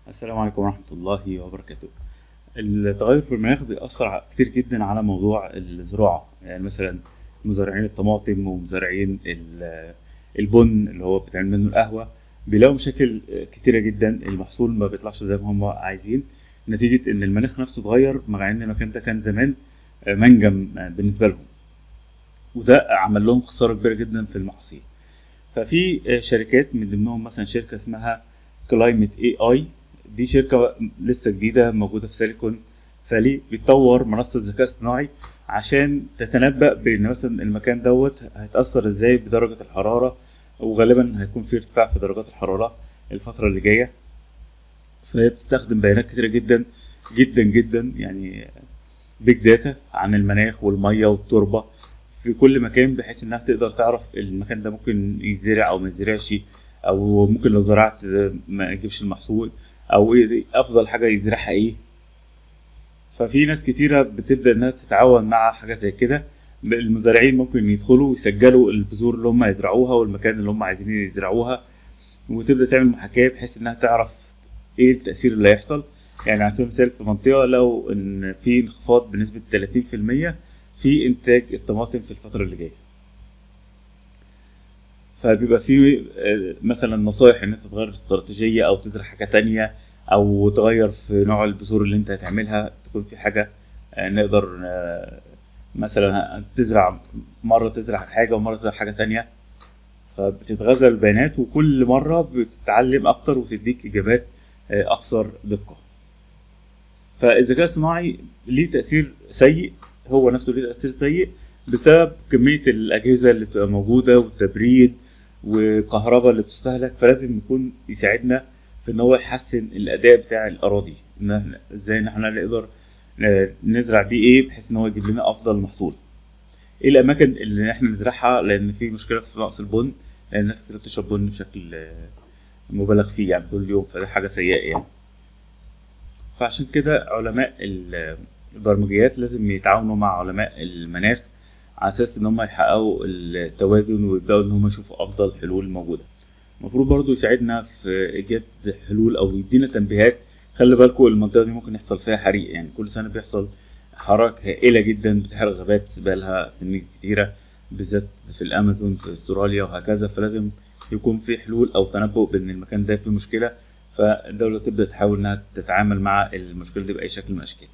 السلام عليكم ورحمة الله وبركاته التغير في المناخ بيأثر ع- كتير جدا على موضوع الزراعة يعني مثلا مزارعين الطماطم ومزارعين ال- البن اللي هو بيتعمل منه القهوة بيلاقوا مشاكل كتيرة جدا المحصول ما بيطلعش زي ما هم عايزين نتيجة إن المناخ نفسه اتغير مع إن المكان ده كان زمان منجم بالنسبة لهم وده عمل لهم خسارة كبيرة جدا في المحاصيل ففي شركات من ضمنهم مثلا شركة اسمها كلايمت اي اي دي شركة لسه جديدة موجودة في سيليكون فالي بتطور منصة ذكاء اصطناعي عشان تتنبأ بأن مثلا المكان دوت هيتأثر ازاي بدرجة الحرارة وغالبا هيكون في ارتفاع في درجات الحرارة الفترة اللي جاية فهي بتستخدم بيانات كتيرة جدا جدا جدا يعني بيج داتا عن المناخ والمية والتربة في كل مكان بحيث انها تقدر تعرف المكان ده ممكن يزرع او ما يزرعش او ممكن لو زرعت ما يجيبش المحصول او ايه افضل حاجه يزرعها ايه ففي ناس كتيره بتبدا انها تتعاون مع حاجه زي كده المزارعين ممكن يدخلوا يسجلوا البذور اللي هم يزرعوها والمكان اللي هم عايزين يزرعوها وتبدا تعمل محاكاه بحيث انها تعرف ايه التاثير اللي هيحصل يعني على سبيل المثال في منطقه لو ان في انخفاض بنسبه 30% في انتاج الطماطم في الفتره اللي جايه فبيبقى في مثلا نصايح ان انت تغير استراتيجيه او تزرع حاجه تانية او تغير في نوع البذور اللي انت هتعملها تكون في حاجه نقدر مثلا تزرع مره تزرع حاجه ومره تزرع حاجه تانية فبتتغذى البيانات وكل مره بتتعلم اكتر وتديك اجابات اكثر دقه فالذكاء الصناعي ليه تاثير سيء هو نفسه ليه تاثير سيء بسبب كميه الاجهزه اللي بتبقى موجوده والتبريد والكهرباء اللي بتستهلك فلازم يكون يساعدنا في ان هو يحسن الاداء بتاع الاراضي ان ازاي ان احنا نقدر نزرع دي ايه بحيث ان هو يجيب لنا افضل محصول ايه الاماكن اللي احنا نزرعها لان في مشكله في نقص البن لان الناس كتير بتشرب بن بشكل مبالغ فيه يعني طول اليوم فده حاجه سيئه يعني فعشان كده علماء البرمجيات لازم يتعاونوا مع علماء المناخ على اساس ان هم يحققوا التوازن ويبداوا ان هم يشوفوا افضل حلول موجوده المفروض برضو يساعدنا في ايجاد حلول او يدينا تنبيهات خلي بالكم المنطقه دي ممكن يحصل فيها حريق يعني كل سنه بيحصل حرائق هائله جدا بتحرق غابات بقالها سنين كتيره بالذات في الامازون في استراليا وهكذا فلازم يكون في حلول او تنبؤ بان المكان ده فيه مشكله فالدوله تبدا تحاول انها تتعامل مع المشكله دي باي شكل من الاشكال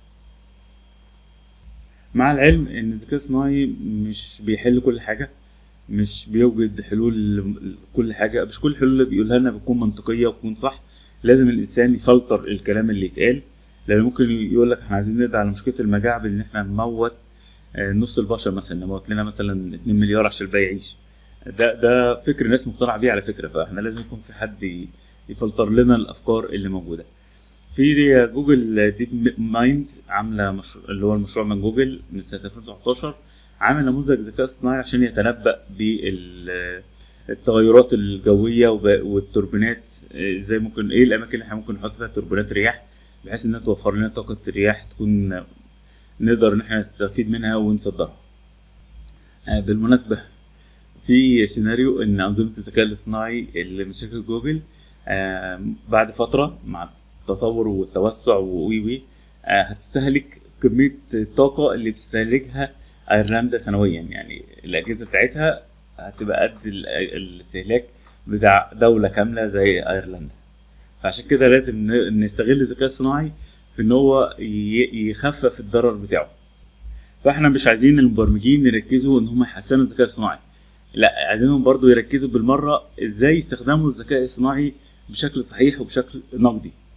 مع العلم ان الذكاء الصناعي مش بيحل كل حاجه مش بيوجد حلول كل حاجه مش كل الحلول اللي بيقولها لنا بتكون منطقيه وتكون صح لازم الانسان يفلتر الكلام اللي يتقال لان ممكن يقول لك احنا عايزين نقضي على مشكله المجاعه بان احنا نموت نص البشر مثلا نموت لنا مثلا 2 مليار عشان الباقي يعيش ده ده فكر ناس مقتنعه بيه على فكره فاحنا لازم يكون في حد يفلتر لنا الافكار اللي موجوده في دي جوجل ديب مايند عامله مشروع اللي هو المشروع من جوجل من سنه 2019 عامل نموذج ذكاء اصطناعي عشان يتنبأ بالتغيرات الجويه والتوربينات ازاي ممكن ايه الاماكن اللي احنا ممكن نحط فيها توربينات رياح بحيث انها توفر لنا طاقه الرياح تكون نقدر ان احنا نستفيد منها ونصدرها بالمناسبه في سيناريو ان انظمه الذكاء الاصطناعي اللي من شركه جوجل بعد فتره مع التطور والتوسع ووي وي هتستهلك كميه الطاقه اللي بتستهلكها ايرلندا سنويا يعني الاجهزه بتاعتها هتبقى قد الاستهلاك بتاع دوله كامله زي ايرلندا فعشان كده لازم نستغل الذكاء الصناعي في ان هو يخفف الضرر بتاعه فاحنا مش عايزين المبرمجين يركزوا ان هم يحسنوا الذكاء الصناعي لا عايزينهم برضو يركزوا بالمره ازاي يستخدموا الذكاء الصناعي بشكل صحيح وبشكل نقدي